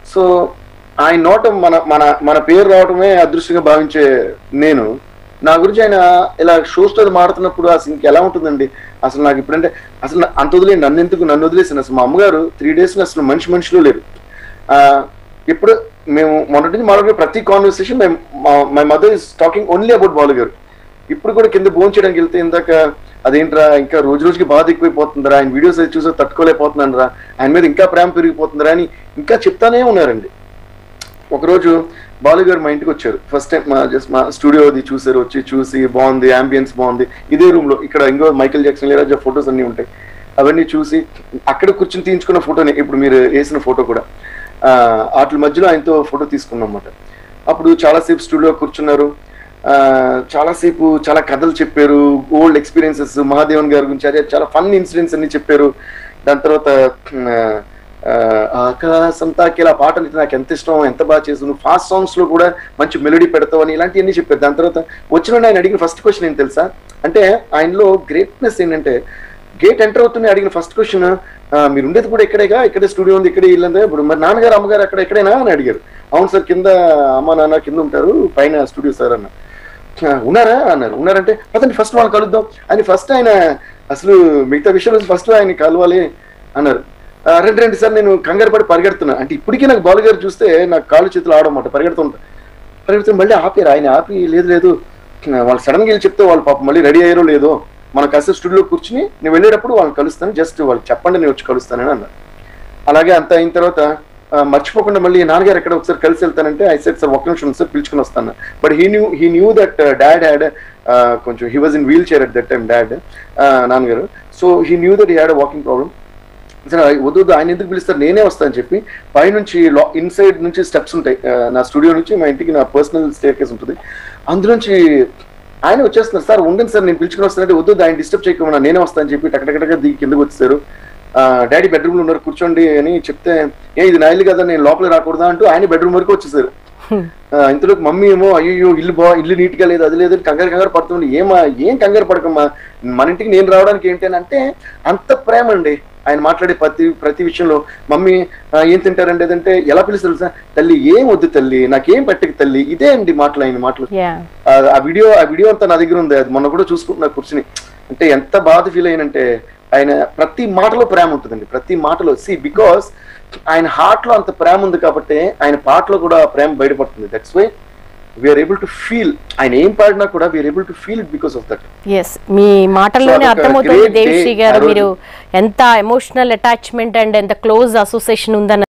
So ఆయన నోట మన మన మన పేరు రావడమే అదృష్టంగా భావించే నేను నా గురించి ఆయన ఇలా షోస్ తో మాడుతున్నప్పుడు అసలు ఇంక ఎలా ఉంటుందండి అసలు నాకు ఇప్పుడంటే అసలు నా- అంత వదిలేండి నన్ను ఎందుకు నన్ను వదిలేసింది అసలు మా అమ్మగారు త్రీ డేస్ అసలు మనిషి మనుషులు లేరు ఆ, ఇప్పుడు మేము మొన్నటి నుంచి మాట్లాడే ప్రతి conversation my mother is talking only about Balu garu ఇప్పుడు కూడా కింద భోజనం చేయడానికి వెళ్తే ఇందాక అదేంట్రా ఇంకా రోజు రోజుకి బాధ ఎక్కువైపోతుందిరా ఆయన వీడియోస్ అది చూసి తట్టుకోలేకపోతున్నాను రా ఆయన మీద ఇంకా ప్రేమ పెరిగిపోతుందిరా అని ఇంకా చెప్తానే ఉన్నారండి ఒకరోజు బాలు గారు మా ఇంటికి వచ్చారు ఫస్ట్ టైం మా జస్ట్ మా స్టూడియో అది చూసారు వచ్చి చూసి బాగుంది అంబియన్స్ బాగుంది ఇదే రూమ్ లో ఇక్కడ ఇంకో మైకేల్ జాక్సన్ ఇళయరాజా ఫొటోస్ అన్ని ఉంటాయి అవన్నీ చూసి అక్కడ కూర్చొని తీయించుకున్న ఫోటోని ఇప్పుడు మీరు వేసిన ఫోటో కూడా ఆ, వాటి మధ్యలో ఆయనతో ఫోటో తీసుకున్నాం అన్నమాట అప్పుడు చాలాసేపు స్టూడియో కూర్చున్నారు ఆ, చాలాసేపు చాలా కథలు చెప్పారు ఓల్డ్ ఎక్స్పీరియన్సెస్ మహాదేవన్ గారి గురించి అదే చాలా ఫన్ ఇన్సిడెంట్స్ అన్ని చెప్పారు దాని తర్వాత ఆ, ఆ, ఆకాశం తాకేలా పాట అంటే నాకు ఎంత ఇష్టం ఎంత బాగా చేసావు ఫాస్ట్ సాంగ్స్ లో కూడా మంచి మెలోడీ పెడతావు అని ఇలాంటివన్నీ చెప్పారు దాని తర్వాత వచ్చిన వెంటనే ఆయన అడిగిన ఫస్ట్ క్వశ్చన్ ఏం తెలుసా అంటే ఆయనలో గ్రేట్నెస్ ఏంటంటే గేట్ ఎంటర్ అవుతున్న అడిగిన ఫస్ట్ క్వశ్చన్ మీరు ఉండేది కూడా ఇక్కడేగా ఇక్కడే స్టూడియో ఉంది ఇక్కడే ఇల్లందే ఇప్పుడు మరి నాన్నగారు అమ్మగారు అక్కడ ఎక్కడైనా అని అడిగారు అవును సార్ కింద అమ్మ నాన్న కింద ఉంటారు పైన స్టూడియో సార్ అన్న "ఆ, ఉన్నారా అన్నారు ఉన్నారంటే పదండి ఫస్ట్ వాళ్ళు కలుద్దాం అని ఫస్ట్ ఆయన అసలు మిగతా విషయంలో ఫస్ట్ ఆయన కలవాలి అన్నారు "ఆ, రండి రండి సార్ నేను కంగారు పడి పరిగెడుతున్నా అంటే ఇప్పటికీ నాకు బాలు గారు చూస్తే నాకు కాళ్ళు చేతులు ఆడమాట పరిగెడుతుంటా పరిగెడుతూ మళ్ళీ ఆపారు ఆయన ఆపి లేదు లేదు వాళ్ళు సడన్ గా వెళ్ళి చెప్తే వాళ్ళు పాపం మళ్ళీ రెడీ అయ్యారో లేదో మన కాసేపు స్టూడియో కూర్చుని నేను వెళ్ళేటప్పుడు వాళ్ళని కలుస్తాను జస్ట్ వాళ్ళు చెప్పండి నేను వచ్చి కలుస్తానని అన్నారు అలాగే అంత అయిన తర్వాత ఆ, మర్చిపోకుండా మళ్ళీ నాన్నగారు ఎక్కడ ఒకసారి కలిసి వెళ్తానంటే ఐ సెట్ సార్ ఒక్క నిమిషం సార్ పిలుచుకుని వస్తాను but he knew he knew that dad had కొంచెం he was in wheelchair at that time dad నాన్నగారు so he knew that he had walking problem సరే వద్దు వద్దు ఆయన ఎందుకు పిలుస్తారు నేనే వస్తాను చెప్పి పైనుంచి ఇన్సైడ్ నుంచి స్టెప్స్ ఉంటాయి ఆ, నా స్టూడియో నుంచి మా ఇంటికి నా పర్సనల్ స్టే కేస్ ఉంటుంది అందులోంచి ఆయన వచ్చేస్తున్నారు సార్ ఉండండి సార్ నేను పిలుచుకుని వస్తానంటే వద్దు వద్దు, ఆయన డిస్టర్బ్ చేయకుండా నేనే వస్తాను చెప్పి టకటకటగా దిగి కిందకు వచ్చేసారు డాడీ బెడ్రూమ్ లో ఉన్నారు కూర్చోండి అని చెప్తే ఏ ఇది నా ఇల్లు కదా నేను లోపల రాకూడదా అంటూ ఆయన బెడ్రూమ్ వరకు వచ్చేసారు ఆ, ఇంతలోకి మమ్మీ ఏమో అయ్యో ఇల్లు బా ఇల్లు నీట్ గా లేదు అది లేదు అని కంగారు కంగారు పడుతుంది ఏమా ఏం కంగారు పడకమ్మా మన ఇంటికి నేను రావడానికి ఏంటి అని అంటే అంత ప్రేమ అండి ఆయన మాట్లాడే ప్రతి ప్రతి విషయంలో మమ్మీ ఆ, ఏం తింటారండి ఏదంటే ఎలా పిలుస్తారు సార్ తల్లి ఏం వద్దు తల్లి నాకేం పెట్టక తల్లి ఇదే అండి మాటలు ఆయన మాటలు యా ఆ ఆ వీడియో ఆ వీడియో అంతా నా దగ్గర ఉంది అది మొన్న కూడా చూసుకుంటున్నా కూర్చుని అంటే ఎంత బాధ ఫీల్ అయినంటే ఆయన ప్రతి మాటలో ప్రేమ ఉంటుందండి ప్రతి మాటలో సి బికాస్ ఆయన హార్ట్ లో అంత ప్రేమ ఉంది కాబట్టి ఆయన పాటలో కూడా ఆ ప్రేమ బయటపడుతుంది that's why we are able to feel ఆయన ఏం పాడినా కూడా we are able to feel it because of that ఎస్ మీ మాటల్లోనే So, అదొక అర్థమవుతుంది great దేవిశ్రీ day గారు ఆ రోజు. మీరు ఎంత ఎమోషనల్ అటాచ్మెంట్ అండ్ ఎంత క్లోజ్ అసోసియేషన్ ఉందన్న